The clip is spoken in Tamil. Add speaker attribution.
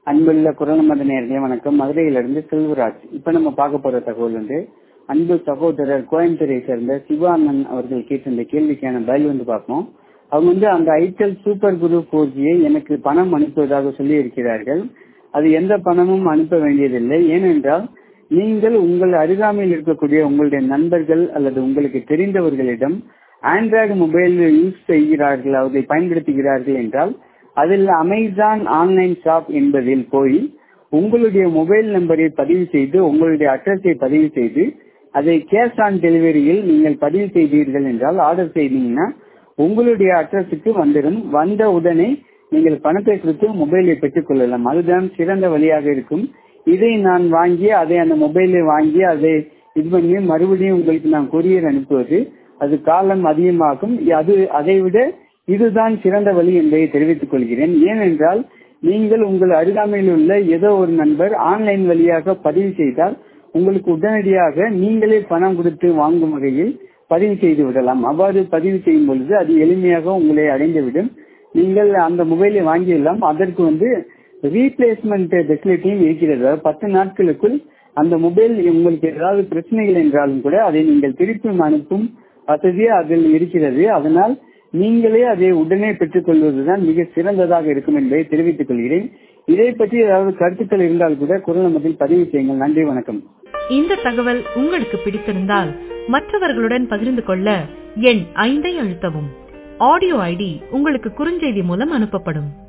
Speaker 1: அன்புள்ள குரல் மத நேர்களே வணக்கம் மதுரையிலிருந்து செல்வராஜ் இப்ப நம்ம பார்க்க போற தகவல் வந்து அன்பு சகோதரர் கோயம்புத்தூரை சேர்ந்த சிவானந்த் அவர்கள் கேட்டிருந்த கேள்விக்கான பதில் வந்து பார்ப்போம் அவங்க வந்து அந்த ஐட்டல் சூப்பர் குரு ஃபோர் ஜியை எனக்கு பணம் அனுப்புவதாக சொல்லி இருக்கிறார்கள் அது எந்த பணமும் அனுப்ப வேண்டியதில்லை ஏனென்றால் நீங்கள் உங்கள் அருகாமையில் இருக்கக்கூடிய உங்களுடைய நண்பர்கள் அல்லது உங்களுக்கு தெரிந்தவர்களிடம் ஆண்ட்ராய்டு மொபைல் யூஸ் செய்கிறார்கள் அதை பயன்படுத்துகிறார்கள் என்றால் அதில் அமேசான் ஆன்லைன் ஷாப் என்பதில் போய் உங்களுடைய மொபைல் நம்பரை பதிவு செய்து உங்களுடைய அட்ரஸை பதிவு செய்து அதை கேஷ் ஆன் டெலிவரியில் நீங்கள் பதிவு செய்தீர்கள் என்றால் ஆர்டர் செய்தீங்கன்னா உங்களுடைய அட்ரஸுக்கு வந்துடும் வந்த உடனே நீங்கள் பணத்தை கொடுத்து மொபைலை பெற்றுக் கொள்ளலாம் அதுதான் சிறந்த வழியாக இருக்கும் இதை நான் வாங்கி அதை அந்த மொபைலை வாங்கி அதை இது பண்ணி மறுபடியும் உங்களுக்கு நான் கொரியர் அனுப்புவது அது காலம் அதிகமாகும் அது அதை விட இதுதான் சிறந்த வழி என்பதை தெரிவித்துக் கொள்கிறேன் ஏனென்றால் நீங்கள் உங்கள் அருகாமையில் உள்ள ஏதோ ஒரு நண்பர் ஆன்லைன் வழியாக பதிவு செய்தால் உங்களுக்கு உடனடியாக நீங்களே பணம் கொடுத்து வாங்கும் வகையில் பதிவு செய்து விடலாம் அவ்வாறு பதிவு செய்யும் பொழுது அது எளிமையாக உங்களை அடைந்துவிடும் நீங்கள் அந்த மொபைலை வாங்கிடலாம் அதற்கு வந்து ரீப்ளேஸ்மெண்ட் ஃபெசிலிட்டியும் இருக்கிறது பத்து நாட்களுக்குள் அந்த மொபைல் உங்களுக்கு ஏதாவது பிரச்சனைகள் என்றாலும் கூட அதை நீங்கள் திருப்பி அனுப்பும் வசதி அதில் இருக்கிறது அதனால் நீங்களே அதை உடனே பெற்றுக் கொள்வதுதான் மிக சிறந்ததாக இருக்கும் என்பதை தெரிவித்துக் கொள்கிறேன் இதை பற்றி ஏதாவது கருத்துக்கள் இருந்தால் கூட குரல் மத்தியில் பதிவு செய்யுங்கள் நன்றி வணக்கம்
Speaker 2: இந்த தகவல் உங்களுக்கு பிடித்திருந்தால் மற்றவர்களுடன் பகிர்ந்து கொள்ள எண் ஐந்தை அழுத்தவும் ஆடியோ ஐடி உங்களுக்கு குறுஞ்செய்தி மூலம் அனுப்பப்படும்